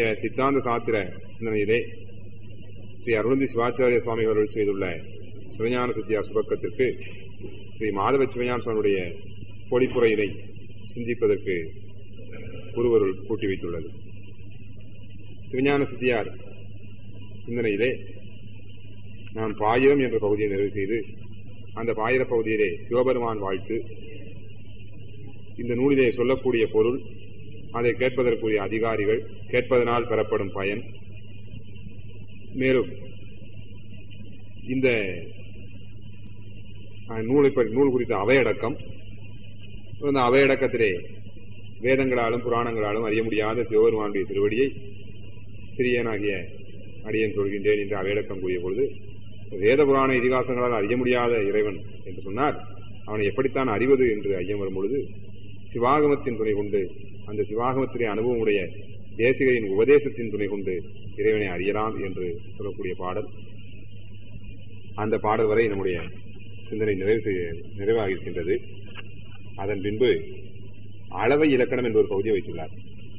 சித்தாந்த சாத்திர சிந்தனையிலே ஸ்ரீ அருணந்தி சிவாச்சாரிய சுவாமி அவர்கள் செய்துள்ள சிவஞான சத்யா சுபக்கத்திற்கு ஸ்ரீ மாதவ சிவஞான சுவாமியுடைய பொழிப்புரையினை சிந்திப்பதற்கு குருவருள் கூட்டி வைத்துள்ளது சிவஞான சத்தியார் சிந்தனையிலே நாம் பாயிரம் என்ற பகுதியை நிறைவு செய்து அந்த பாயிர பகுதியிலே சிவபெருமான் வாழ்த்து இந்த நூலிலே சொல்லக்கூடிய பொருள் அதை கேட்பதற்குரிய அதிகாரிகள் கேட்பதனால் பெறப்படும் பயன் மேலும் இந்த நூலை நூல் குறித்த அவையடக்கம் இந்த அவையடக்கத்திலே வேதங்களாலும் புராணங்களாலும் அறிய முடியாத சிவபெருமானுடைய திருவடியை சிறியனாகிய அடியன் சொல்கின்றேன் என்று அவையடக்கம் கூறிய பொழுது வேத புராண இதிகாசங்களால் அறிய முடியாத இறைவன் என்று சொன்னார் அவனை எப்படித்தான் அறிவது என்று ஐயம் வரும் பொழுது சிவாகமத்தின் துணை கொண்டு அந்த சிவாகமத்திலே அனுபவமுடைய தேசிகையின் உபதேசத்தின் துணை கொண்டு இறைவனை அறியலாம் என்று சொல்லக்கூடிய பாடல் அந்த பாடல் வரை நம்முடைய சிந்தனை நிறைவு செய்ய நிறைவாகியிருக்கின்றது அதன் பின்பு அளவை இலக்கணம் என்ற ஒரு பகுதியை வைத்துள்ளார்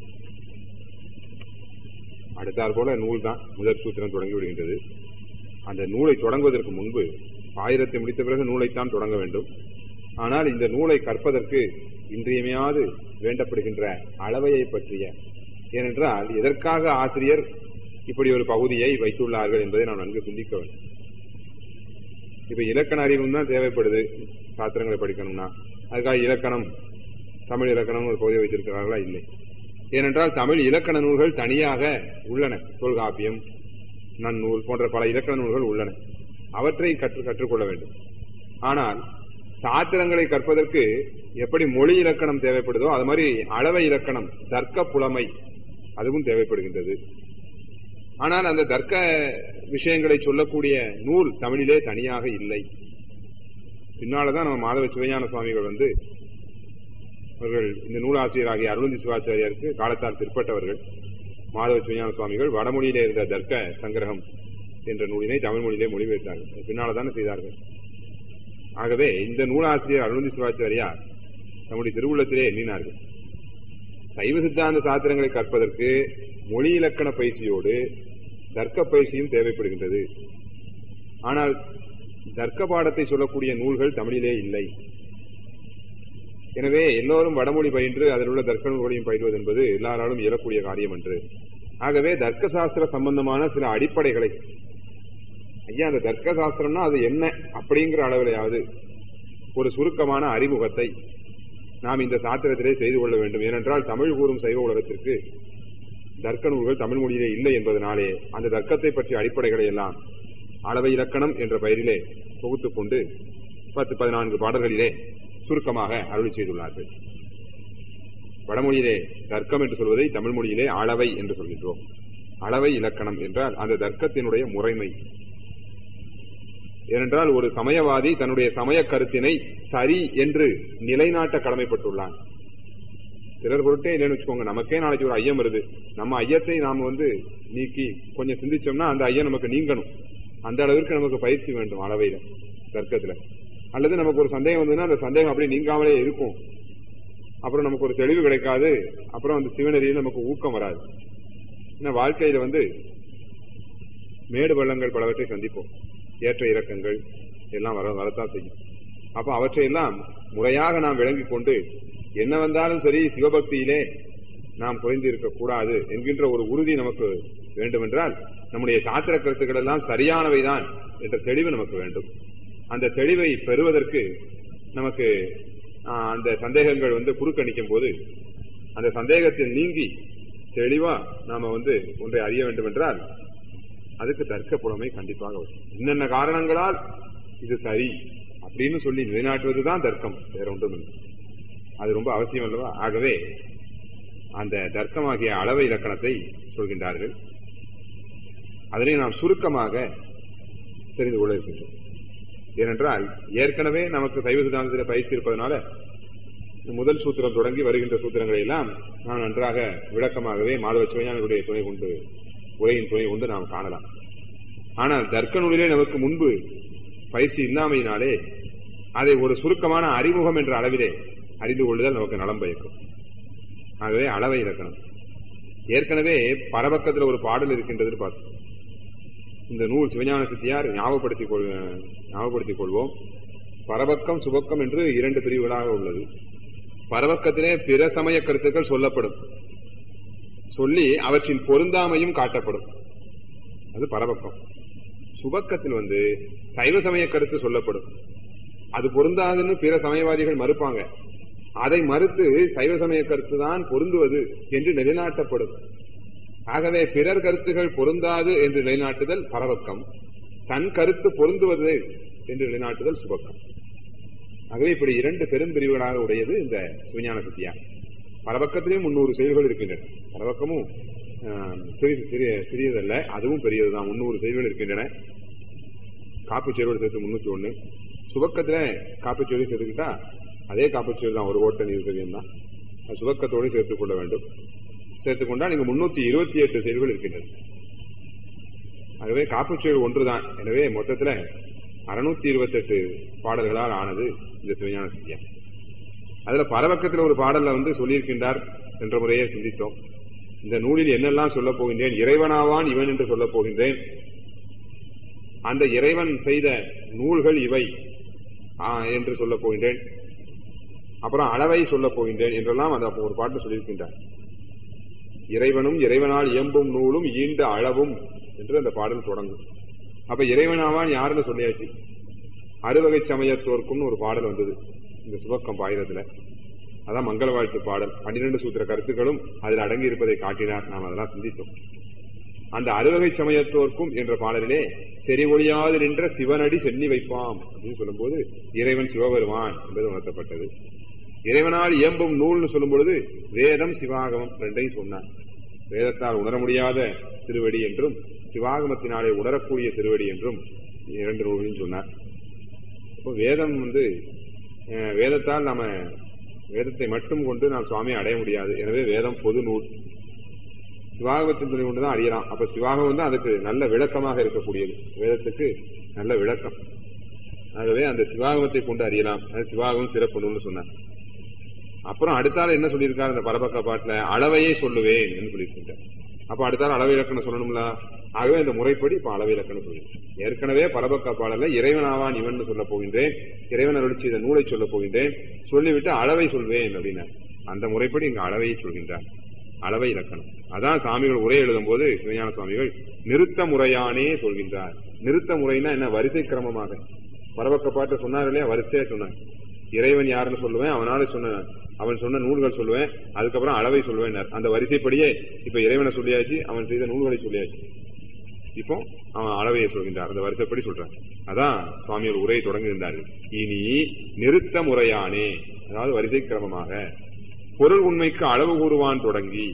அடுத்தாற் போல நூல் தான் முதற் சூத்திரம் தொடங்கி விடுகின்றது அந்த நூலை தொடங்குவதற்கு முன்பு ஆயிரத்தை முடித்த பிறகு நூலைத்தான் தொடங்க வேண்டும் ஆனால் இந்த நூலை கற்பதற்கு இன்றியமையாது வேண்டப்படுகின்ற அளவையை பற்றிய ஏனென்றால் எதற்காக ஆசிரியர் இப்படி ஒரு பகுதியை வைத்துள்ளார்கள் என்பதை நாம் நன்கு சிந்திக்க வேண்டும் இப்ப இலக்கண அறிவும் தான் தேவைப்படுது சாத்திரங்களை படிக்கணும்னா அதுக்காக இலக்கணம் தமிழ் இலக்கணம் ஒரு பகுதியை வைத்திருக்கிறார்களா இல்லை ஏனென்றால் தமிழ் இலக்கண நூல்கள் தனியாக உள்ளன தொல்காப்பியம் நன்னூல் போன்ற பல இலக்கண நூல்கள் உள்ளன அவற்றை கற்று கற்றுக்கொள்ள வேண்டும் ஆனால் சாத்திரங்களை கற்பதற்கு எப்படி மொழி இலக்கணம் தேவைப்படுதோ அது மாதிரி அளவை இலக்கணம் தர்க்க புலமை அதுவும் தேவைப்படுகின்றது ஆனால் அந்த தர்க்க விஷயங்களை சொல்லக்கூடிய நூல் தமிழிலே தனியாக இல்லை பின்னால்தான் நம்ம மாதவ சிவஞான சுவாமிகள் வந்து அவர்கள் இந்த நூலாசிரியராகிய அருணந்தி சிவாச்சாரியாருக்கு காலத்தால் பிற்பட்டவர்கள் மாதவ சிவஞான சுவாமிகள் வடமொழியிலே இருந்த தர்க்க சங்கிரகம் என்ற நூலினை தமிழ் மொழியிலே மொழிபெயர்த்தார்கள் பின்னால்தானே செய்தார்கள் ஆகவே இந்த நூலாசிரியர் அருணந்தி சிவாச்சாரியார் நம்முடைய திருவுள்ளத்திலே எண்ணினார்கள் சைவ சித்தாந்த சாத்திரங்களை கற்பதற்கு மொழி இலக்கண பயிற்சியோடு தர்க்க பயிற்சியும் தேவைப்படுகின்றது ஆனால் தர்க்க பாடத்தை சொல்லக்கூடிய நூல்கள் தமிழிலே இல்லை எனவே எல்லோரும் வடமொழி பயின்று அதில் உள்ள தர்க்க நூல்களையும் பயில்வது என்பது எல்லாராலும் இயலக்கூடிய காரியம் என்று ஆகவே தர்க்க சாஸ்திர சம்பந்தமான சில அடிப்படைகளை ஐயா அந்த தர்க்க சாஸ்திரம்னா அது என்ன அப்படிங்கிற அளவிலையாவது ஒரு சுருக்கமான அறிமுகத்தை நாம் இந்த சாத்திரத்திலே செய்து கொள்ள வேண்டும் ஏனென்றால் தமிழ் கூறும் சைவ உலகத்திற்கு தர்க்க நூல்கள் தமிழ் மொழியிலே இல்லை என்பதனாலே அந்த தர்க்கத்தை பற்றிய அடிப்படைகளை எல்லாம் அளவை இலக்கணம் என்ற பெயரிலே தொகுத்துக் கொண்டு பத்து பதினான்கு பாடல்களிலே சுருக்கமாக அருள் செய்துள்ளார்கள் வடமொழியிலே தர்க்கம் என்று சொல்வதை தமிழ் மொழியிலே அளவை என்று சொல்கின்றோம் அளவை இலக்கணம் என்றால் அந்த தர்க்கத்தினுடைய முறைமை ஏனென்றால் ஒரு சமயவாதி தன்னுடைய சமய கருத்தினை சரி என்று நிலைநாட்ட கடமைப்பட்டுள்ளான் சிலர் பொருட்டே இல்லைன்னு வச்சுக்கோங்க நமக்கே நாளைக்கு ஒரு ஐயம் வருது நம்ம ஐயத்தை நாம வந்து நீக்கி கொஞ்சம் சிந்திச்சோம்னா அந்த ஐயம் நமக்கு நீங்கணும் அந்த அளவிற்கு நமக்கு பயிற்சி வேண்டும் அளவையில தர்க்கத்துல அல்லது நமக்கு ஒரு சந்தேகம் வந்ததுன்னா அந்த சந்தேகம் அப்படியே நீங்காமலே இருக்கும் அப்புறம் நமக்கு ஒரு தெளிவு கிடைக்காது அப்புறம் அந்த சிவனரியில் நமக்கு ஊக்கம் வராது ஏன்னா வாழ்க்கையில வந்து மேடு பள்ளங்கள் பலவற்றை சந்திப்போம் ஏற்ற இறக்கங்கள் எல்லாம் வர வரத்தான் செய்யும் அப்ப அவற்றையெல்லாம் முறையாக நாம் விளங்கிக் கொண்டு என்ன வந்தாலும் சரி சிவபக்தியிலே நாம் குறைந்து இருக்கக்கூடாது என்கின்ற ஒரு உறுதி நமக்கு வேண்டுமென்றால் நம்முடைய சாத்திர கருத்துக்கள் எல்லாம் சரியானவைதான் என்ற தெளிவு நமக்கு வேண்டும் அந்த தெளிவை பெறுவதற்கு நமக்கு அந்த சந்தேகங்கள் வந்து குறுக்கணிக்கும் போது அந்த சந்தேகத்தில் நீங்கி தெளிவா நாம வந்து ஒன்றை அறிய வேண்டும் என்றால் அதுக்கு தர்க்க புலமை கண்டிப்பாக வரும் என்னென்ன காரணங்களால் இது சரி அப்படின்னு சொல்லி நிலைநாட்டுவதுதான் தர்க்கம் வேற ஒன்றும் இல்லை அது ரொம்ப அவசியம் அல்லவா ஆகவே அந்த தர்க்கமாகிய அளவை இலக்கணத்தை சொல்கின்றார்கள் அதனை நாம் சுருக்கமாக தெரிந்து கொள்ள இருக்கின்றோம் ஏனென்றால் ஏற்கனவே நமக்கு சைவ சித்தாந்தத்தில் பயிற்சி இருப்பதனால முதல் சூத்திரம் தொடங்கி வருகின்ற சூத்திரங்களை எல்லாம் நாம் நன்றாக விளக்கமாகவே மாதவ சிவஞானியுடைய துணை கொண்டு உரையின் துணை கொண்டு நாம் காணலாம் ஆனால் தர்க்க நூலிலே நமக்கு முன்பு பயிற்சி இல்லாமையினாலே அதை ஒரு சுருக்கமான அறிமுகம் என்ற அளவிலே அறிந்து கொள்ளுதல் நமக்கு நலம் பயக்கும் ஆகவே அளவை இலக்கணம் ஏற்கனவே பரபக்கத்துல ஒரு பாடல் இருக்கின்றது பார்த்தோம் இந்த நூல் சிவஞான சித்தியார் ஞாபகப்படுத்திக் கொள் ஞாபகப்படுத்திக் கொள்வோம் பரபக்கம் சுபக்கம் என்று இரண்டு பிரிவுகளாக உள்ளது பரபக்கத்திலே பிற சமய கருத்துக்கள் சொல்லப்படும் சொல்லி அவற்றின் பொருந்தாமையும் காட்டப்படும் அது பரபக்கம் சுபக்கத்தில் வந்து சைவ சமய கருத்து சொல்லப்படும் அது பொருந்தாதுன்னு பிற சமயவாதிகள் மறுப்பாங்க அதை மறுத்து சைவ சமய கருத்து தான் பொருந்துவது என்று நிலைநாட்டப்படும் ஆகவே பிறர் கருத்துகள் பொருந்தாது என்று நிலைநாட்டுதல் பரவக்கம் தன் கருத்து பொருந்துவது என்று நிலைநாட்டுதல் சுபக்கம் ஆகவே இப்படி இரண்டு பெரும் பிரிவுகளாக உடையது இந்த சிவஞான சத்தியா பரபக்கத்திலேயும் முன்னூறு செயல்கள் இருக்கின்றன பரபக்கமும் சிறிய சிறியதல்ல அதுவும் பெரியதுதான் முன்னூறு செயல்கள் இருக்கின்றன காப்பு செயலோடு சேர்த்து முன்னூத்தி ஒண்ணு சுபக்கத்துல காப்பு செயலையும் சேர்த்துக்கிட்டா அதே காப்பு செயல் தான் ஒரு ஓட்ட நீர்சவியம் தான் சுபக்கத்தோடு சேர்த்துக் கொள்ள வேண்டும் சேர்த்துக் கொண்டா நீங்க முன்னூத்தி இருபத்தி எட்டு செயல்கள் இருக்கின்றது ஆகவே காப்பு செயல் ஒன்றுதான் எனவே மொத்தத்துல அறுநூத்தி இருபத்தி எட்டு பாடல்களால் ஆனது இந்த சிவஞான சத்தியா அதுல பரவக்கத்தில் ஒரு பாடல்ல வந்து சொல்லியிருக்கின்றார் என்ற முறையே சிந்தித்தோம் இந்த நூலில் என்னெல்லாம் சொல்லப் போகின்றேன் இறைவனாவான் இவன் என்று சொல்லப் போகின்றேன் அந்த இறைவன் செய்த நூல்கள் இவை என்று சொல்லப் போகின்றேன் அப்புறம் அளவை சொல்லப் போகின்றேன் என்றெல்லாம் அந்த ஒரு பாட்டு சொல்லியிருக்கின்றார் இறைவனும் இறைவனால் இயம்பும் நூலும் ஈண்ட அளவும் என்று அந்த பாடல் தொடங்கும் அப்ப இறைவனாவான் யாருன்னு சொல்லியாச்சு அறுவகை சமயத்தோர்க்கும்னு ஒரு பாடல் வந்தது இந்த சுபக்கம் பாயிரத்துல அதான் மங்கள வாழ்த்து பாடல் பன்னிரண்டு சூத்திர கருத்துக்களும் அதில் அடங்கி இருப்பதை காட்டினார் நாம் அதெல்லாம் சிந்தித்தோம் அந்த அறுவகை சமயத்தோர்க்கும் என்ற பாடலிலே செறி ஒழியாது நின்ற சிவனடி சென்னி வைப்பாம் அப்படின்னு சொல்லும்போது இறைவன் சிவபெருமான் என்பது உணர்த்தப்பட்டது இறைவனால் இயம்பும் நூல்னு சொல்லும் பொழுது வேதம் சிவாகமம் ரெண்டையும் சொன்னார் வேதத்தால் உணர முடியாத திருவடி என்றும் சிவாகமத்தினாலே உணரக்கூடிய திருவடி என்றும் இரண்டு நூல்களையும் சொன்னார் இப்போ வேதம் வந்து வேதத்தால் நாம வேதத்தை மட்டும் கொண்டு நாம் சுவாமியை அடைய முடியாது எனவே வேதம் பொது நூல் சிவாகமத்தின் துணை கொண்டுதான் அறியலாம் அப்ப சிவாகம் தான் அதுக்கு நல்ல விளக்கமாக இருக்கக்கூடியது வேதத்துக்கு நல்ல விளக்கம் ஆகவே அந்த சிவாகமத்தை கொண்டு அறியலாம் அது சிவாகம் சிறப்பு நூல்னு சொன்னார் அப்புறம் அடுத்தால என்ன சொல்லியிருக்காரு அந்த பரபக்க பாட்டுல அளவையே சொல்லுவேன் என்று சொல்லியிருக்கின்றார் அப்ப அடுத்தால அளவை இலக்கணம் சொல்லணும்ல ஆகவே இந்த முறைப்படி இப்ப அளவை இலக்கணம் சொல்லுவேன் ஏற்கனவே பரபக்க பாடல இறைவனாவான் இவன் சொல்ல போகின்றேன் இறைவன் அருள் செய்த நூலை சொல்ல போகின்றேன் சொல்லிவிட்டு அளவை சொல்வேன் அப்படின்னா அந்த முறைப்படி இங்க அளவையை சொல்கின்றார் அளவை இலக்கணம் அதான் சாமிகள் உரை எழுதும் போது சிவஞான சுவாமிகள் நிறுத்த முறையானே சொல்கின்றார் நிறுத்த முறைனா என்ன வரிசை கிரமமாக பரபக்க பாட்டு சொன்னார் இல்லையா வரிசையா சொன்னார் இறைவன் யாருன்னு சொல்லுவேன் அவனால சொன்ன அவன் சொன்ன நூல்கள் சொல்லுவேன் அதுக்கப்புறம் அளவை சொல்லுவேன் அந்த வரிசைப்படியே இப்ப இறைவனை சொல்லியாச்சு அவன் செய்த நூல்களை சொல்லியாச்சு இப்போ அவன் அளவையை சொல்கின்றார் அந்த வரிசைப்படி சொல்றான் அதான் சுவாமிகள் உரையை தொடங்குகின்றார்கள் இனி நிறுத்த முறையானே அதாவது வரிசை கிரமமாக பொருள் உண்மைக்கு அளவு கூறுவான் தொடங்கி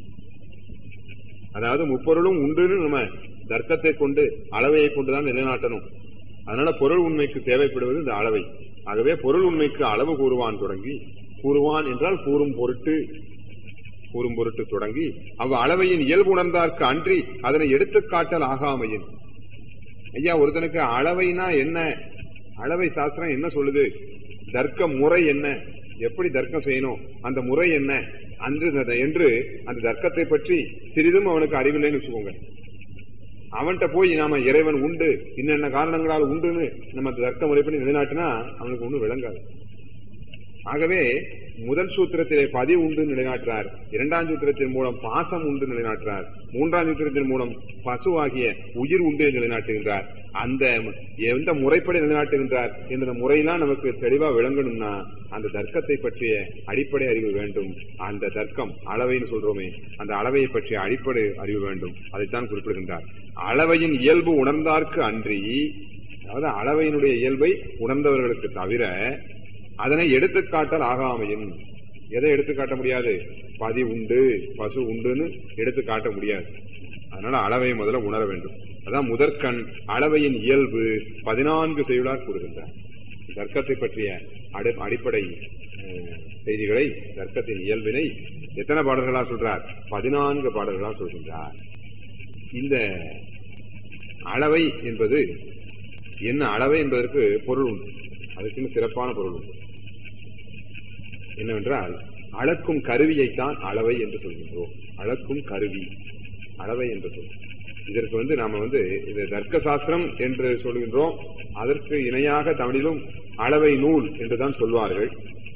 அதாவது முப்பொருளும் உண்டுன்னு நம்ம தர்க்கத்தை கொண்டு அளவையை கொண்டுதான் நிலைநாட்டணும் அதனால பொருள் உண்மைக்கு தேவைப்படுவது இந்த அளவை ஆகவே பொருள் உண்மைக்கு அளவு கூறுவான் தொடங்கி கூறுவான் என்றால் கூறும் பொருட்டு கூறும் பொருட்டு தொடங்கி அவ் அளவையின் இயல்பு உணர்ந்தார்க்கு அன்றி அதனை எடுத்துக்காட்டல் ஆகாமையின் ஐயா ஒருத்தனுக்கு அளவைனா என்ன அளவை சாஸ்திரம் என்ன சொல்லுது தர்க்க முறை என்ன எப்படி தர்க்கம் செய்யணும் அந்த முறை என்ன அன்று என்று அந்த தர்க்கத்தை பற்றி சிறிதும் அவனுக்கு அறிவில்லைன்னு வச்சுக்கோங்க அவன்கிட்ட போய் நாம இறைவன் உண்டு இன்னென்ன காரணங்களால் உண்டுன்னு நம்ம தர்க்க முறைப்படி நிலைநாட்டினா அவனுக்கு ஒன்றும் விளங்காது ஆகவே முதல் சூத்திரத்திலே பதி உண்டு நிலைநாட்டுறார் இரண்டாம் சூத்திரத்தின் மூலம் பாசம் உண்டு நிலைநாட்டுறார் மூன்றாம் சூத்திரத்தின் மூலம் பசுவாகிய உயிர் உண்டு நிலைநாட்டுகின்றார் அந்த எந்த முறைப்படி நிலைநாட்டுகின்றார் என்ற முறையெல்லாம் நமக்கு தெளிவா விளங்கணும்னா அந்த தர்க்கத்தை பற்றிய அடிப்படை அறிவு வேண்டும் அந்த தர்க்கம் அளவைன்னு சொல்றோமே அந்த அளவையை பற்றிய அடிப்படை அறிவு வேண்டும் அதைத்தான் குறிப்பிடுகின்றார் அளவையின் இயல்பு உணர்ந்தார்க்கு அன்றி அதாவது அளவையினுடைய இயல்பை உணர்ந்தவர்களுக்கு தவிர அதனை எடுத்துக்காட்டல் ஆகாமையின் எதை எடுத்துக்காட்ட முடியாது பதி உண்டு பசு உண்டுன்னு எடுத்து காட்ட முடியாது அதனால அளவை முதல்ல உணர வேண்டும் அதான் முதற்கண் அளவையின் இயல்பு பதினான்கு செய்யுளார் கூறுகின்றார் தர்க்கத்தை பற்றிய அடிப்படை செய்திகளை தர்க்கத்தின் இயல்பினை எத்தனை பாடல்களா சொல்றார் பதினான்கு பாடல்களா சொல்கின்றார் இந்த அளவை என்பது என்ன அளவை என்பதற்கு பொருள் உண்டு அதுக்குன்னு சிறப்பான பொருள் உண்டு என்னவென்றால் அளக்கும் கருவியைத்தான் அளவை என்று சொல்கின்றோம் அளக்கும் கருவி அளவை என்று சொல் இதற்கு வந்து நாம வந்து இது தர்க்க சாஸ்திரம் என்று சொல்கின்றோம் அதற்கு இணையாக தமிழிலும் அளவை நூல் என்றுதான் சொல்வார்கள்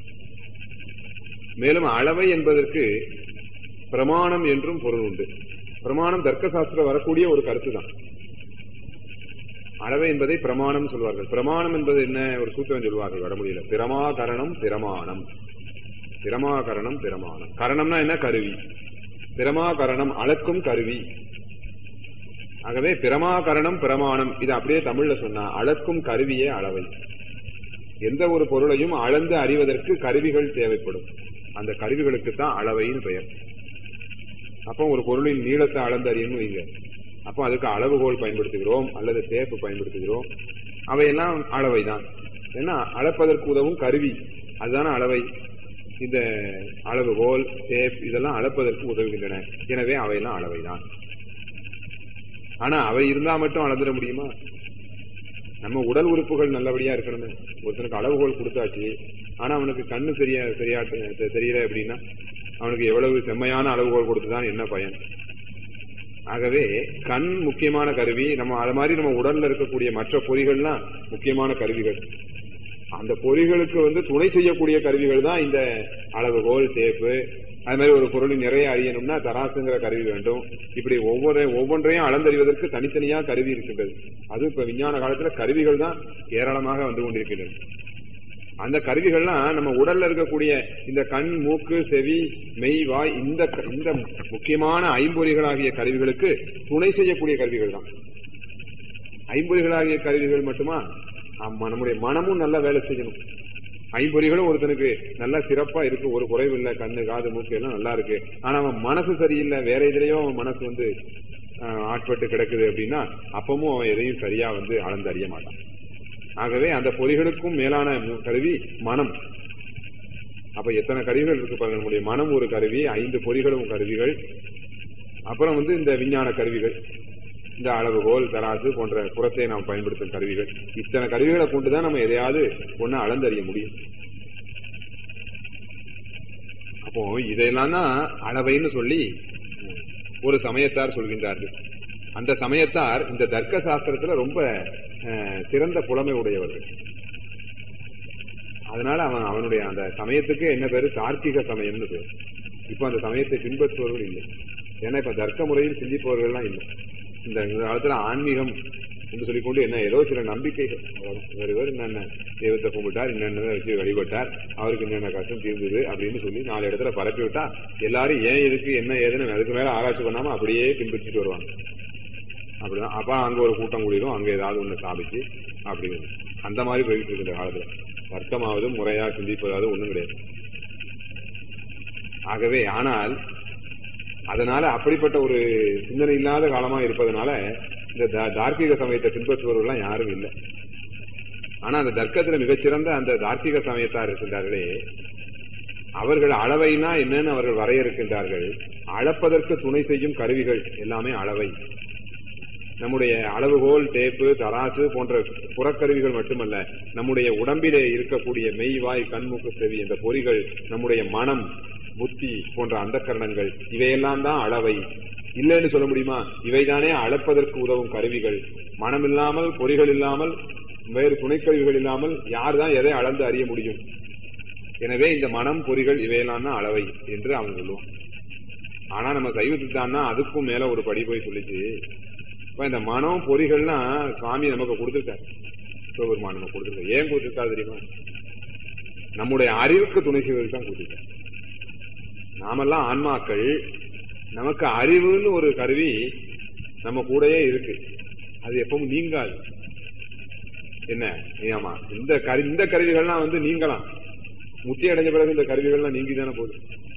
மேலும் அளவை என்பதற்கு பிரமாணம் என்றும் பொருள் உண்டு பிரமாணம் தர்க்க சாஸ்திரம் வரக்கூடிய ஒரு கருத்து தான் அளவை என்பதை பிரமாணம் சொல்வார்கள் பிரமாணம் என்பது என்ன ஒரு சூத்திரம் சொல்வார்கள் வடமொழியில பிரமாகரணம் பிரமாணம் பிரமாகரணம் பிரமாணம் கரணம்னா என்ன கருவி பிரமாகரணம் அளக்கும் கருவி ஆகவே பிரமாகரணம் பிரமாணம் இது அப்படியே தமிழ்ல சொன்னா அளக்கும் கருவியே அளவை எந்த ஒரு பொருளையும் அளந்து அறிவதற்கு கருவிகள் தேவைப்படும் அந்த கருவிகளுக்கு தான் அளவைன்னு பெயர் அப்போ ஒரு பொருளின் நீளத்தை அளந்து அறியணும் வைங்க அப்போ அதுக்கு அளவுகோல் பயன்படுத்துகிறோம் அல்லது டேப்பு பயன்படுத்துகிறோம் அவையெல்லாம் அளவை தான் ஏன்னா அளப்பதற்கு உதவும் கருவி அதுதானே அளவை இந்த அளவுகோல் டேப் இதெல்லாம் அளப்பதற்கு உதவுகின்றன எனவே அவையெல்லாம் அளவை தான் ஆனா அவை இருந்தா மட்டும் அளந்துட முடியுமா நம்ம உடல் உறுப்புகள் நல்லபடியா இருக்கணுமே ஒருத்தனுக்கு அளவுகோல் கொடுத்தாச்சு ஆனா அவனுக்கு கண்ணு சரியா சரியா தெரியல அப்படின்னா அவனுக்கு எவ்வளவு செம்மையான அளவுகோல் கொடுத்துதான் என்ன பயன் ஆகவே கண் முக்கியமான கருவி நம்ம அது மாதிரி நம்ம உடல்ல இருக்கக்கூடிய மற்ற பொறிகள்லாம் முக்கியமான கருவிகள் அந்த பொறிகளுக்கு வந்து துணை செய்யக்கூடிய கருவிகள் தான் இந்த அளவுகோல் டேப்பு அது மாதிரி ஒரு பொருளின் நிறைய அறியணும்னா தராசுங்கிற கருவி வேண்டும் இப்படி ஒவ்வொரு ஒவ்வொன்றையும் அளந்தறிவதற்கு தனித்தனியா கருவி இருக்கின்றது அது இப்ப விஞ்ஞான காலத்துல கருவிகள் தான் ஏராளமாக வந்து கொண்டிருக்கின்றன அந்த கருவிகள்லாம் நம்ம உடல்ல இருக்கக்கூடிய இந்த கண் மூக்கு செவி மெய் வாய் இந்த இந்த முக்கியமான ஐம்பொறிகளாகிய கருவிகளுக்கு துணை செய்யக்கூடிய கருவிகள் தான் ஐம்பொறிகளாகிய கருவிகள் மட்டுமா ஆமா நம்முடைய மனமும் நல்லா வேலை செய்யணும் ஐம்பொறிகளும் ஒருத்தனுக்கு நல்லா சிறப்பா இருக்கு ஒரு குறைவு இல்லை கண்ணு காது மூக்கு எல்லாம் நல்லா இருக்கு ஆனா அவன் மனசு சரியில்லை வேற எதுலயும் அவன் மனசு வந்து ஆட்பட்டு கிடக்குது அப்படின்னா அப்பவும் அவன் எதையும் சரியா வந்து அளந்து அறிய மாட்டான் ஆகவே அந்த பொறிகளுக்கும் மேலான கருவி மனம் அப்ப எத்தனை கருவிகள் இருக்கு பாருங்க நம்முடைய மனம் ஒரு கருவி ஐந்து பொறிகளும் கருவிகள் அப்புறம் வந்து இந்த விஞ்ஞான கருவிகள் இந்த அளவுகோல் தராசு போன்ற புறத்தை நாம் பயன்படுத்தும் கருவிகள் இத்தனை கருவிகளை கொண்டுதான் நம்ம எதையாவது ஒண்ணு அளந்தறிய முடியும் அப்போ இதையெல்லாம் தான் அளவைன்னு சொல்லி ஒரு சமயத்தார் சொல்கின்றார்கள் அந்த சமயத்தார் இந்த தர்க்க சாஸ்திரத்துல ரொம்ப சிறந்த புலமை உடையவர்கள் அதனால அவன் அவனுடைய அந்த சமயத்துக்கு என்ன பேரு தார்க்கிக சமயம்னு பேரு இப்ப அந்த சமயத்தை பின்பற்றுபவர்கள் இல்லை ஏன்னா இப்ப தர்க்க முறையில் சிந்திப்பவர்கள்லாம் இல்லை இந்த காலத்துல ஆன்மீகம் என்று சொல்லிக்கொண்டு என்ன ஏதோ சில நம்பிக்கைகள் இவர் இவர் என்னென்ன தெய்வத்தை கும்பிட்டார் என்னென்ன வச்சு வழிபட்டார் அவருக்கு என்னென்ன கஷ்டம் தீர்ந்தது அப்படின்னு சொல்லி நாலு இடத்துல பரப்பி விட்டா எல்லாரும் ஏன் இதுக்கு என்ன ஏதுன்னு அதுக்கு மேல ஆராய்ச்சி பண்ணாம அப்படியே பின்பற்றிட்டு வருவாங்க அப்படிதான் அப்ப அங்க ஒரு கூட்டம் கூடிடும் அங்க ஏதாவது ஒண்ணு சாபிச்சு அப்படி அந்த மாதிரி போயிட்டு இருக்கு இந்த காலத்துல தர்க்கமாவது முறையா சிந்திப்பதாவது ஒண்ணும் கிடையாது ஆகவே ஆனால் அதனால அப்படிப்பட்ட ஒரு சிந்தனை இல்லாத காலமா இருப்பதனால இந்த தார்க்கிக சமயத்தை பின்பற்றுபவர்கள்லாம் யாரும் இல்லை ஆனா அந்த தர்க்கத்துல மிகச்சிறந்த அந்த தார்க்கிக சமயத்தார் இருக்கின்றார்களே அவர்கள் அளவைனா என்னன்னு அவர்கள் வரையறுக்கின்றார்கள் அளப்பதற்கு துணை செய்யும் கருவிகள் எல்லாமே அளவை நம்முடைய அளவுகோல் டேப்பு தராசு போன்ற புறக்கருவிகள் மட்டுமல்ல நம்முடைய உடம்பிலே இருக்கக்கூடிய மெய் வாய் கண்மூக்கு செவி இந்த பொறிகள் நம்முடைய மனம் புத்தி போன்ற அந்த கரணங்கள் இவையெல்லாம் தான் அளவை இல்லைன்னு சொல்ல முடியுமா இவைதானே அளப்பதற்கு உதவும் கருவிகள் மனம் இல்லாமல் பொறிகள் இல்லாமல் வேறு துணைக்கருவிகள் இல்லாமல் யார் தான் எதை அளந்து அறிய முடியும் எனவே இந்த மனம் பொறிகள் இவையெல்லாம் தான் அளவை என்று அவன் சொல்லுவான் ஆனா நம்ம சைவத்துத்தான்னா அதுக்கும் மேல ஒரு படி போய் சொல்லிச்சு இப்ப இந்த மனம் பொறிகள்லாம் சுவாமி நமக்கு கொடுத்துருக்காரு சிவபெருமான் நமக்கு கொடுத்துருக்காரு ஏன் கொடுத்துருக்காரு தெரியுமா நம்முடைய அறிவுக்கு துணை செய்வதற்கு தான் கொடுத்துருக்காரு நாமெல்லாம் ஆன்மாக்கள் நமக்கு அறிவுன்னு ஒரு கருவி நம்ம கூடயே இருக்கு அது எப்பவும் நீங்காது என்ன ஆமா இந்த கரு இந்த கருவிகள்லாம் வந்து நீங்கலாம் முத்தி அடைஞ்ச பிறகு இந்த கருவிகள்லாம் நீங்கி தானே போகுது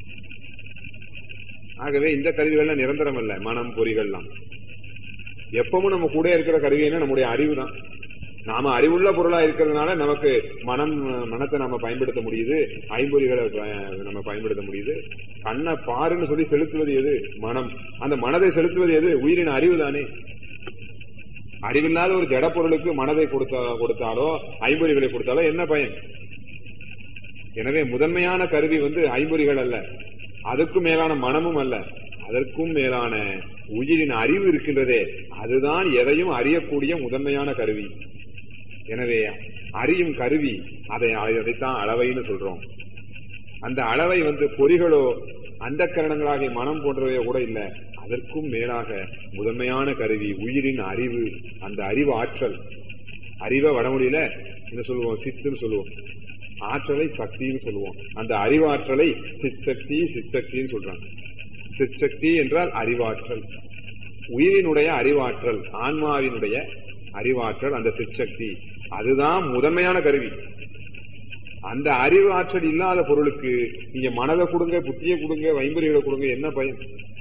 ஆகவே இந்த கருவிகள்லாம் நிரந்தரம் அல்ல மனம் பொறிகள்லாம் எப்பவும் நம்ம கூட இருக்கிற கருவினா நம்முடைய அறிவு தான் நாம அறிவுள்ள பொருளா இருக்கிறதுனால நமக்கு மனம் மனத்தை நம்ம பயன்படுத்த முடியுது ஐம்பொறிகளை நம்ம பயன்படுத்த முடியுது கண்ணை பாருன்னு சொல்லி செலுத்துவது எது மனம் அந்த மனதை செலுத்துவது எது உயிரின் அறிவு தானே அறிவில்லாத ஒரு ஜட பொருளுக்கு மனதை கொடுத்தா கொடுத்தாலோ ஐம்பொறிகளை கொடுத்தாலோ என்ன பயன் எனவே முதன்மையான கருவி வந்து ஐம்பொறிகள் அல்ல அதுக்கும் மேலான மனமும் அல்ல அதற்கும் மேலான உயிரின் அறிவு இருக்கின்றதே அதுதான் எதையும் அறியக்கூடிய முதன்மையான கருவி எனவே அறியும் கருவி அதை அதைத்தான் அளவைன்னு சொல்றோம் அந்த அளவை வந்து பொறிகளோ அந்த கரணங்களாகிய மனம் போன்றவையோ கூட இல்ல அதற்கும் மேலாக முதன்மையான கருவி உயிரின் அறிவு அந்த அறிவு ஆற்றல் அறிவை வடமொழியில என்ன சொல்லுவோம் சித்துன்னு சொல்லுவோம் ஆற்றலை சக்தின்னு சொல்லுவோம் அந்த அறிவாற்றலை சிற்சக்தி சிற்சக்தின்னு சொல்றாங்க சிற்சக்தி என்றால் அறிவாற்றல் உயிரினுடைய அறிவாற்றல் ஆன்மாவினுடைய அறிவாற்றல் அந்த சிற்சக்தி அதுதான் முதன்மையான கருவி அந்த அறிவு ஆற்றல் இல்லாத பொருளுக்கு நீங்க மனதை கொடுங்க புத்தியை கொடுங்க வைம்பரிகளை கொடுங்க என்ன பயன்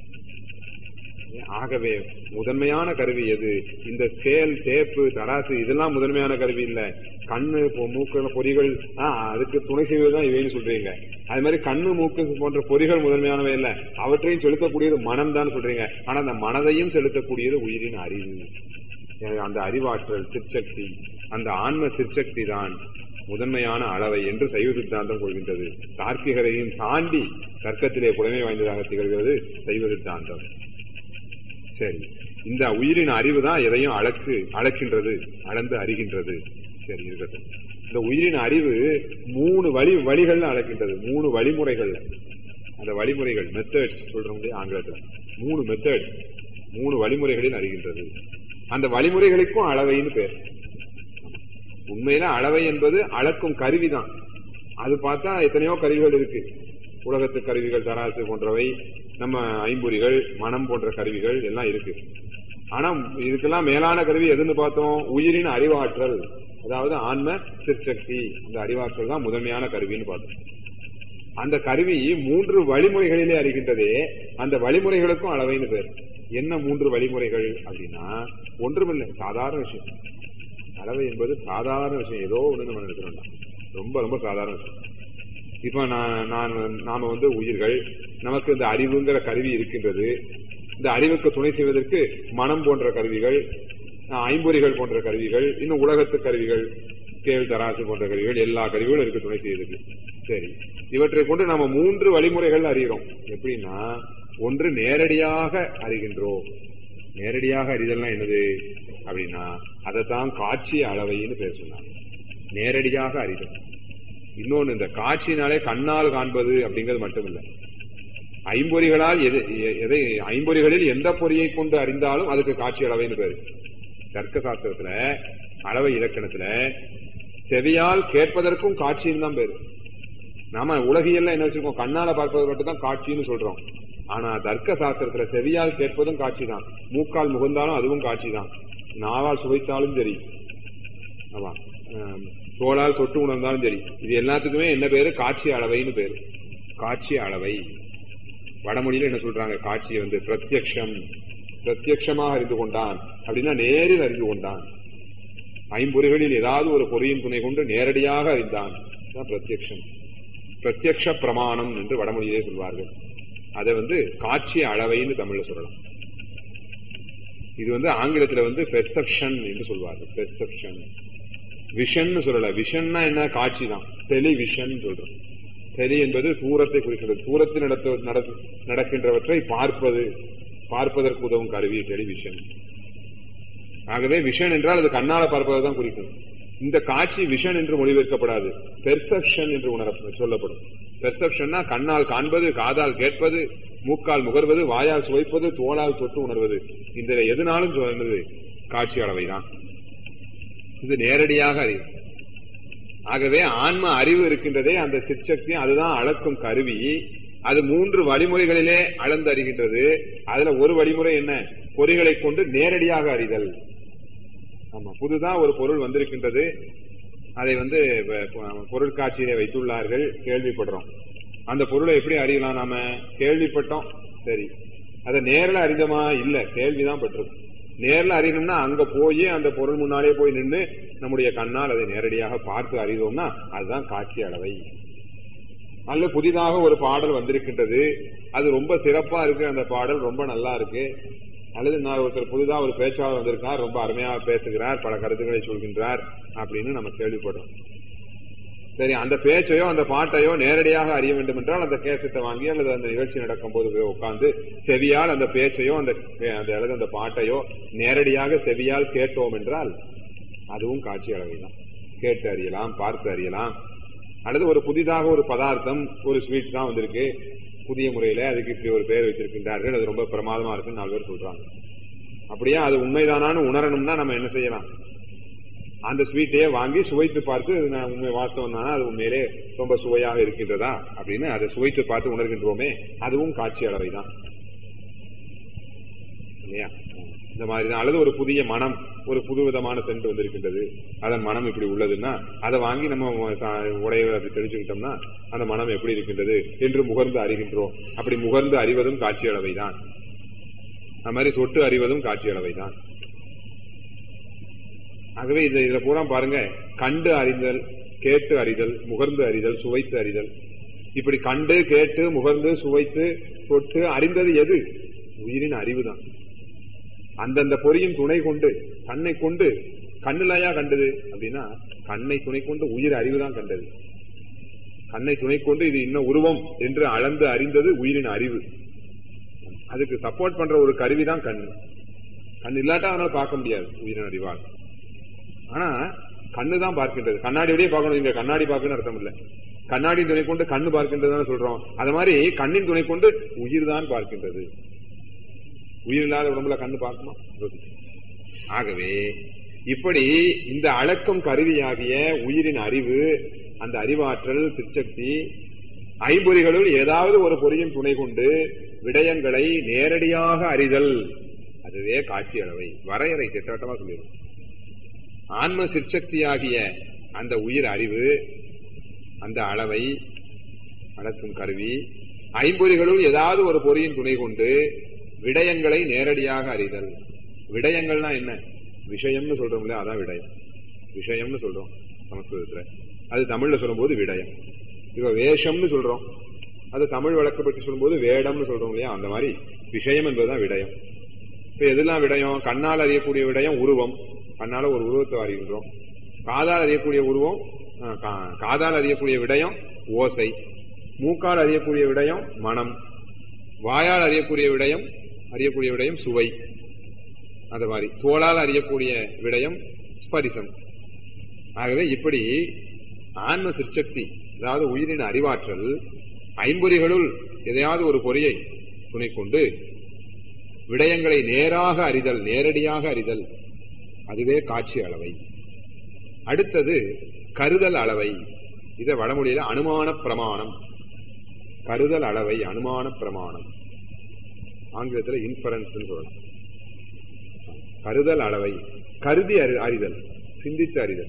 ஆகவே முதன்மையான கருவி எது இந்த ஸ்கேல் டேப்பு தராசு இதெல்லாம் முதன்மையான கருவி இல்ல கண்ணு மூக்கு பொறிகள் அதுக்கு துணை செய்வதுதான் இவைன்னு சொல்றீங்க அது மாதிரி கண்ணு மூக்கு போன்ற பொறிகள் முதன்மையானவை இல்ல அவற்றையும் செலுத்தக்கூடியது மனம் தான் சொல்றீங்க ஆனா அந்த மனதையும் செலுத்தக்கூடியது உயிரின் அறிவு அந்த அறிவாற்றல் சிற்சக்தி அந்த ஆன்ம சிற்சக்தி தான் முதன்மையான அளவை என்று சைவ சித்தாந்தம் கொள்கின்றது தார்க்கிகரையும் தாண்டி தர்க்கத்திலே புலமை வாய்ந்ததாக திகழ்கிறது சைவ சித்தாந்தம் சரி இந்த உயிரின் அறிவு தான் எதையும் அளக்கு அளக்கின்றது அளந்து அறிகின்றது சரி இருக்கட்டும் இந்த உயிரின் அறிவு மூணு வழி வழிகள்ல அளக்கின்றது மூணு வழிமுறைகள்ல அந்த வழிமுறைகள் மெத்தட்ஸ் சொல்றோம் ஆங்கிலத்தில் மூணு மெத்தட் மூணு வழிமுறைகளில் அறிகின்றது அந்த வழிமுறைகளுக்கும் அளவைன்னு பேர் உண்மையில அளவை என்பது அளக்கும் கருவிதான் அது பார்த்தா எத்தனையோ கருவிகள் இருக்கு உலகத்து கருவிகள் தராசு போன்றவை நம்ம ஐம்பொறிகள் மனம் போன்ற கருவிகள் எல்லாம் இருக்கு ஆனா இதுக்கெல்லாம் மேலான கருவி எதுன்னு பார்த்தோம் உயிரின் அறிவாற்றல் அதாவது ஆன்ம சிற்சக்தி அந்த அறிவாற்றல் தான் முதன்மையான கருவின்னு பார்த்தோம் அந்த கருவி மூன்று வழிமுறைகளிலே அறிகின்றதே அந்த வழிமுறைகளுக்கும் அளவைன்னு பேர் என்ன மூன்று வழிமுறைகள் அப்படின்னா ஒன்றுமில்லை சாதாரண விஷயம் அளவை என்பது சாதாரண விஷயம் ஏதோ ஒண்ணு நம்ம நினைக்கிறோம் ரொம்ப ரொம்ப சாதாரண விஷயம் இப்ப நான் நான் நாம வந்து உயிர்கள் நமக்கு இந்த அறிவுங்கிற கருவி இருக்கின்றது இந்த அறிவுக்கு துணை செய்வதற்கு மனம் போன்ற கருவிகள் ஐம்பொறிகள் போன்ற கருவிகள் இன்னும் உலகத்து கருவிகள் கேள் தராசு போன்ற கருவிகள் எல்லா கருவிகளும் இருக்கு துணை செய்வதற்கு சரி இவற்றை கொண்டு நம்ம மூன்று வழிமுறைகள் அறிகிறோம் எப்படின்னா ஒன்று நேரடியாக அறிகின்றோம் நேரடியாக அறிதல்னா என்னது அப்படின்னா அதைத்தான் காட்சி அளவைன்னு பேர் சொன்னாங்க நேரடியாக அறிதல் இன்னொன்னு இந்த காட்சியினாலே கண்ணால் காண்பது அப்படிங்கிறது மட்டும் இல்லை ஐம்பொறிகளால் எது எதை ஐம்பொறிகளில் எந்த பொறியை கொண்டு அறிந்தாலும் அதுக்கு காட்சி அளவைன்னு பேரு தர்க்க சாஸ்திரத்துல அளவை இலக்கணத்துல செவியால் கேட்பதற்கும் காட்சின்னு தான் பேரு நாம உலகியல்ல என்ன வச்சிருக்கோம் கண்ணால பார்ப்பது மட்டும் தான் காட்சின்னு சொல்றோம் ஆனா தர்க்க சாஸ்திரத்துல செவியால் கேட்பதும் காட்சி தான் மூக்கால் முகந்தாலும் அதுவும் காட்சி தான் நாவால் சுவைத்தாலும் சரி ஆமா தோளால் தொட்டு உணர்ந்தாலும் சரி இது எல்லாத்துக்குமே என்ன பேரு காட்சி அளவைன்னு பேரு காட்சி அளவை வடமொழியில என்ன சொல்றாங்க காட்சியை வந்து பிரத்யக்ஷம் பிரத்யக்ஷமாக அறிந்து கொண்டான் அப்படின்னா நேரில் அறிந்து கொண்டான் ஐம்பொறிகளில் ஏதாவது ஒரு பொறியின் துணை கொண்டு நேரடியாக அறிந்தான் பிரத்யக்ஷம் பிரத்யக்ஷ பிரமாணம் என்று வடமொழியிலே சொல்வார்கள் அதை வந்து காட்சி அளவைன்னு தமிழ்ல சொல்லலாம் இது வந்து ஆங்கிலத்துல வந்து பெர்செப்ஷன் என்று சொல்வார்கள் பெர்செப்ஷன் விஷன் சொல்லல விஷன்னா என்ன காட்சி தான் டெலிவிஷன் சொல்றோம் டெலி என்பது தூரத்தை குறிக்கிறது தூரத்தில் நடத்த நடக்கின்றவற்றை பார்ப்பது பார்ப்பதற்கு உதவும் கருவி டெலிவிஷன் ஆகவே விஷன் என்றால் அது கண்ணால பார்ப்பதுதான் குறிக்கும் இந்த காட்சி விஷன் என்று மொழிபெயர்க்கப்படாது பெர்செப்ஷன் என்று உணர சொல்லப்படும் பெர்செப்ஷன்னா கண்ணால் காண்பது காதால் கேட்பது மூக்கால் முகர்வது வாயால் சுவைப்பது தோளால் தொட்டு உணர்வது இந்த எதுனாலும் சொன்னது காட்சி அளவைதான் இது நேரடியாக அறிவு ஆகவே ஆன்ம அறிவு இருக்கின்றதே அந்த சிற்சக்தி அதுதான் அளக்கும் கருவி அது மூன்று வழிமுறைகளிலே அளந்து அறிகின்றது அதுல ஒரு வழிமுறை என்ன பொறிகளை கொண்டு நேரடியாக அறிதல் ஆமா புதுதான் ஒரு பொருள் வந்திருக்கின்றது அதை வந்து பொருட்காட்சியிலே வைத்துள்ளார்கள் கேள்விப்படுறோம் அந்த பொருளை எப்படி அறியலாம் நாம கேள்விப்பட்டோம் சரி அதை நேரில் அறிந்தமா இல்ல கேள்விதான் பட்டிருக்கும் நேரில் அறியணும்னா அங்க போய் அந்த பொருள் முன்னாலே போய் நின்று நம்முடைய கண்ணால் அதை நேரடியாக பார்த்து அறிதோம்னா அதுதான் காட்சி அளவை அல்ல புதிதாக ஒரு பாடல் வந்திருக்கின்றது அது ரொம்ப சிறப்பா இருக்கு அந்த பாடல் ரொம்ப நல்லா இருக்கு அல்லது நான் ஒருத்தர் புதிதா ஒரு பேச்சாளர் வந்திருக்கார் ரொம்ப அருமையாக பேசுகிறார் பல கருத்துக்களை சொல்கின்றார் அப்படின்னு நம்ம கேள்விப்படுறோம் சரி அந்த பேச்சையோ அந்த பாட்டையோ நேரடியாக அறிய வேண்டும் என்றால் அந்த கேசத்தை வாங்கி அல்லது அந்த நிகழ்ச்சி நடக்கும் போது போய் உட்கார்ந்து செவியால் அந்த பேச்சையோ அந்த அந்த அல்லது அந்த பாட்டையோ நேரடியாக செவியால் கேட்டோம் என்றால் அதுவும் காட்சி அளவைதான் கேட்டு அறியலாம் பார்த்து அறியலாம் அல்லது ஒரு புதிதாக ஒரு பதார்த்தம் ஒரு ஸ்வீட் தான் வந்திருக்கு புதிய முறையில அதுக்கு இப்படி ஒரு பெயர் வச்சிருக்கின்றார்கள் அது ரொம்ப பிரமாதமா இருக்குன்னு நாலு பேர் சொல்றாங்க அப்படியே அது உண்மைதானான்னு உணரணும்னா நம்ம என்ன செய்யலாம் அந்த ஸ்வீட்டையே வாங்கி சுவைத்து பார்த்து இது நான் உண்மை வாஸ்தவம் தானா அது உண்மையிலே ரொம்ப சுவையாக இருக்கின்றதா அப்படின்னு அதை சுவைத்து பார்த்து உணர்கின்றோமே அதுவும் காட்சி அளவை தான் இல்லையா இந்த மாதிரி தான் அல்லது ஒரு புதிய மனம் ஒரு புது விதமான சென்று வந்திருக்கின்றது அதன் மனம் இப்படி உள்ளதுன்னா அதை வாங்கி நம்ம உடைய அப்படி தெளிச்சுக்கிட்டோம்னா அந்த மனம் எப்படி இருக்கின்றது என்று முகர்ந்து அறிகின்றோம் அப்படி முகர்ந்து அறிவதும் காட்சி அளவை தான் அது மாதிரி தொட்டு அறிவதும் காட்சி அளவை தான் ஆகவே இது இதுல பூரா பாருங்க கண்டு அறிதல் கேட்டு அறிதல் முகர்ந்து அறிதல் சுவைத்து அறிதல் இப்படி கண்டு கேட்டு முகர்ந்து சுவைத்து தொட்டு அறிந்தது எது உயிரின் அறிவு தான் அந்தந்த பொறியின் துணை கொண்டு கண்ணை கொண்டு கண்ணுலையா கண்டது அப்படின்னா கண்ணை துணை கொண்டு உயிர் அறிவு தான் கண்டது கண்ணை துணை கொண்டு இது இன்னும் உருவம் என்று அளந்து அறிந்தது உயிரின் அறிவு அதுக்கு சப்போர்ட் பண்ற ஒரு கருவிதான் கண்ணு கண் இல்லாட்டா அதனால பார்க்க முடியாது உயிரின் அறிவால் ஆனா கண்ணு தான் பார்க்கின்றது கண்ணாடியோடய பார்க்கணும் இங்க கண்ணாடி பார்க்கணும்னு அர்த்தம் இல்ல கண்ணாடி துணை கொண்டு கண்ணு பார்க்கின்றதுன்னு சொல்றோம் அது மாதிரி கண்ணின் துணை கொண்டு உயிர் தான் பார்க்கின்றது உயிர் இல்லாத உடம்புல கண்ணு பார்க்குமா ஆகவே இப்படி இந்த அளக்கும் கருவியாகிய உயிரின் அறிவு அந்த அறிவாற்றல் திருச்சக்தி ஐம்பொறிகளுள் ஏதாவது ஒரு பொறியின் துணை கொண்டு விடயங்களை நேரடியாக அறிதல் அதுவே காட்சி அளவை வரையறை திட்டாட்டமா சொல்லிடும் ஆன்ம சிற்சக்தியாகிய அந்த உயிர் அறிவு அந்த அளவை அளக்கும் கருவி ஐம்பொறிகளுள் ஏதாவது ஒரு பொறியின் துணை கொண்டு விடயங்களை நேரடியாக அறிதல் விடயங்கள்னா என்ன விஷயம்னு சொல்றோம்ல அதான் விடயம் விஷயம்னு சொல்றோம் சமஸ்கிருதத்துல அது தமிழ்ல சொல்லும்போது விடயம் இப்ப வேஷம்னு சொல்றோம் அது தமிழ் வழக்கு பற்றி சொல்லும்போது வேடம்னு சொல்றோம் இல்லையா அந்த மாதிரி விஷயம் என்பதுதான் விடயம் இப்ப எதெல்லாம் விடயம் கண்ணால் அறியக்கூடிய விடயம் உருவம் கண்ணால ஒரு உருவத்தை அறிகின்றோம் காதால் அறியக்கூடிய உருவம் காதால் அறியக்கூடிய விடயம் ஓசை மூக்கால் அறியக்கூடிய விடயம் மனம் வாயால் அறியக்கூடிய விடயம் அறியக்கூடிய விடயம் சுவை அந்த மாதிரி தோளால் அறியக்கூடிய விடயம் ஸ்பரிசம் ஆகவே இப்படி ஆன்ம சிற்சக்தி அதாவது உயிரின் அறிவாற்றல் ஐம்பொறிகளுள் எதையாவது ஒரு பொறியை துணை கொண்டு விடயங்களை நேராக அறிதல் நேரடியாக அறிதல் அதுவே காட்சி அளவை அடுத்தது கருதல் அளவை இத வடமொழியில அனுமான பிரமாணம் கருதல் அளவை அனுமான பிரமாணம் ஆங்கிலத்தில் இன்ஃபரன்ஸ் சொல்லலாம் கருதல் அளவை கருதி அறிதல் சிந்தித்து அறிதல்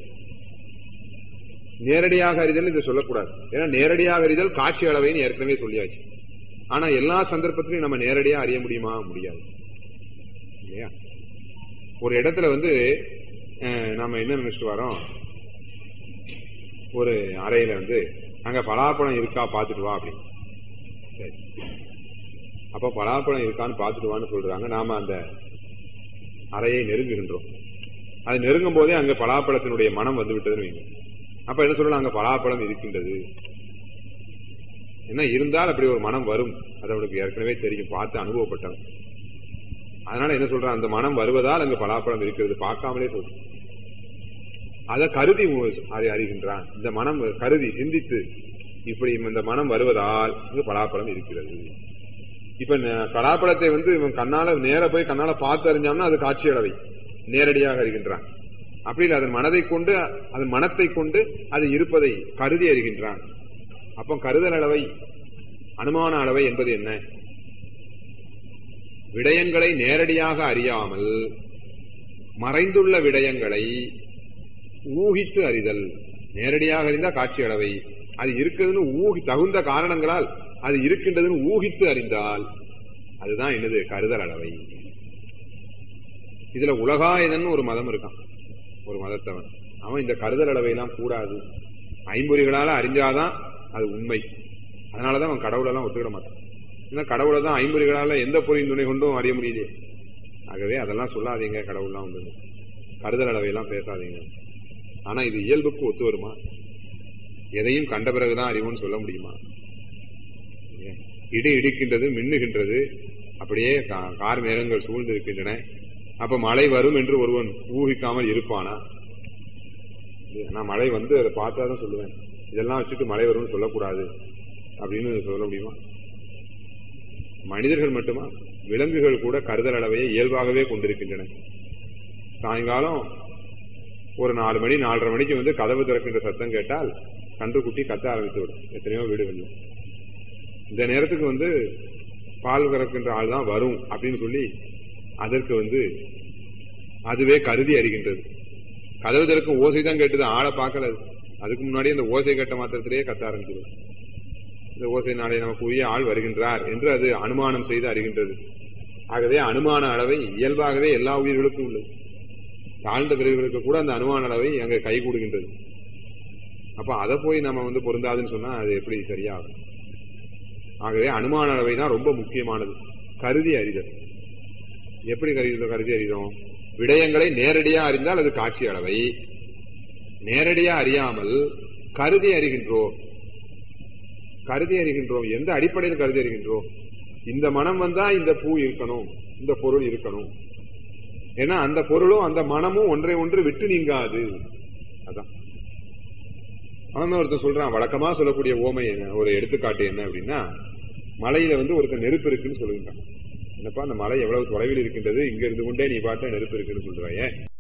நேரடியாக அறிதல் இது சொல்லக்கூடாது ஏன்னா நேரடியாக அறிதல் காட்சி அளவைன்னு ஏற்கனவே சொல்லியாச்சு ஆனா எல்லா சந்தர்ப்பத்திலையும் நம்ம நேரடியா அறிய முடியுமா முடியாது இல்லையா ஒரு இடத்துல வந்து நம்ம என்ன நினைச்சிட்டு வரோம் ஒரு அறையில வந்து அங்க பலாப்பழம் இருக்கா பாத்துட்டு வா அப்படின்னு சரி அப்ப பலாப்பழம் இருக்கான்னு பாத்துட்டு வான்னு சொல்றாங்க நாம அந்த அறையை நெருங்குகின்றோம் அது நெருங்கும் போதே அங்க பலாப்பழத்தினுடைய மனம் வந்து விட்டதுன்னு வைங்க அப்ப என்ன சொல்லலாம் அங்க பலாப்பழம் இருக்கின்றது என்ன இருந்தால் அப்படி ஒரு மனம் வரும் அது அவனுக்கு ஏற்கனவே தெரியும் பார்த்து அனுபவப்பட்டவன் அதனால என்ன சொல்றான் அந்த மனம் வருவதால் அங்கு பலாப்பழம் இருக்கிறது பார்க்காமலே சொல்றான் அதை கருதி அதை அறிகின்றான் இந்த மனம் கருதி சிந்தித்து இப்படி இந்த மனம் வருவதால் இங்கு பலாப்பழம் இருக்கிறது இப்ப பலாப்பழத்தை வந்து இவன் கண்ணால நேர போய் கண்ணால பார்த்து அறிஞ்சான்னா அது காட்சி அளவை நேரடியாக அறிகின்றான் அப்படி இல்லை அதன் மனதை கொண்டு அதன் மனத்தை கொண்டு அது இருப்பதை கருதி அறிகின்றான் அப்போ கருதல் அளவை அனுமான அளவை என்பது என்ன விடயங்களை நேரடியாக அறியாமல் மறைந்துள்ள விடயங்களை ஊகித்து அறிதல் நேரடியாக அறிந்தா காட்சி அளவை அது இருக்குதுன்னு ஊகி தகுந்த காரணங்களால் அது இருக்கின்றதுன்னு ஊகித்து அறிந்தால் அதுதான் என்னது கருதல் அளவை இதுல உலகாயுதன் ஒரு மதம் இருக்கான் ஒரு மதத்தவன் அவன் இந்த கருதல் அளவையெல்லாம் கூடாது ஐம்பொறிகளால அறிஞ்சாதான் அது உண்மை அதனாலதான் அவன் கடவுளெல்லாம் ஒத்துக்கிட மாட்டான் ஏன்னா கடவுளை தான் ஐம்பொறிகளால எந்த பொறியின் துணை கொண்டும் அறிய முடியலையே ஆகவே அதெல்லாம் சொல்லாதீங்க கடவுள்லாம் உண்டு கருதல் அளவையெல்லாம் பேசாதீங்க ஆனா இது இயல்புக்கு ஒத்து வருமா எதையும் கண்ட பிறகுதான் அறிவோம்னு சொல்ல முடியுமா இடி இடிக்கின்றது மின்னுகின்றது அப்படியே கா- கார் மேகங்கள் சூழ்ந்து இருக்கின்றன அப்ப மழை வரும் என்று ஒருவன் ஊகிக்காமல் இருப்பானா நான் மழை வந்து அதை பார்த்தாதான் சொல்லுவேன் இதெல்லாம் வச்சுட்டு மழை வரும்னு சொல்லக்கூடாது அப்படின்னு சொல்ல முடியுமா மனிதர்கள் மட்டுமா விலங்குகள் கூட கருதல் அளவையை இயல்பாகவே கொண்டிருக்கின்றன சாயங்காலம் ஒரு நாலு மணி நாலரை மணிக்கு வந்து கதவு திறக்கின்ற சத்தம் கேட்டால் கன்றுக்குட்டி கத்த ஆரம்பித்து விடும் எத்தனையோ வீடுகள்ல இந்த நேரத்துக்கு வந்து பால் கறக்கின்ற ஆள் தான் வரும் அப்படின்னு சொல்லி அதற்கு வந்து அதுவே கருதி அறிகின்றது கதவு திறக்கும் ஓசை தான் கேட்டது ஆளை பார்க்கல அது. அதுக்கு முன்னாடி அந்த ஓசை கேட்ட மாத்திரத்திலேயே கத்த ஆரம்பிச்சது இந்த ஓசை நாளை நமக்கு உரிய ஆள் வருகின்றார் என்று அது அனுமானம் செய்து அறிகின்றது ஆகவே அனுமான அளவை இயல்பாகவே எல்லா உயிர்களுக்கும் உள்ளது தாழ்ந்த பிரிவுகளுக்கு கூட அந்த அனுமான அளவை அங்க கை கூடுகின்றது அப்ப அதை போய் நம்ம வந்து பொருந்தாதுன்னு சொன்னா அது எப்படி சரியாகும் ஆகவே அனுமான அளவை தான் ரொம்ப முக்கியமானது கருதி அறிதல் எப்படி கருதி கருதி அறிதோம் விடயங்களை நேரடியா அறிந்தால் அது காட்சி அளவை நேரடியா அறியாமல் கருதி அறிகின்றோம் கருதி அறிகின்றோம் எந்த அடிப்படையில் கருதி அறிகின்றோம் இந்த மனம் வந்தா இந்த பூ இருக்கணும் இந்த பொருள் இருக்கணும் ஏன்னா அந்த பொருளும் அந்த மனமும் ஒன்றை ஒன்று விட்டு நீங்காது அதான் அவன் ஒருத்தன் சொல்றான் வழக்கமா சொல்லக்கூடிய ஓமை என்ன ஒரு எடுத்துக்காட்டு என்ன அப்படின்னா மலையில வந்து ஒருத்தன் நெருப்பு இருக்குன்னு சொல்லுகின்றான் என்னப்பா அந்த மலை எவ்வளவு தொலைவில் இருக்கின்றது இங்க இருந்து கொண்டே நீ பாட்ட நெருப்பு இருக்குன்னு சொல்றாயே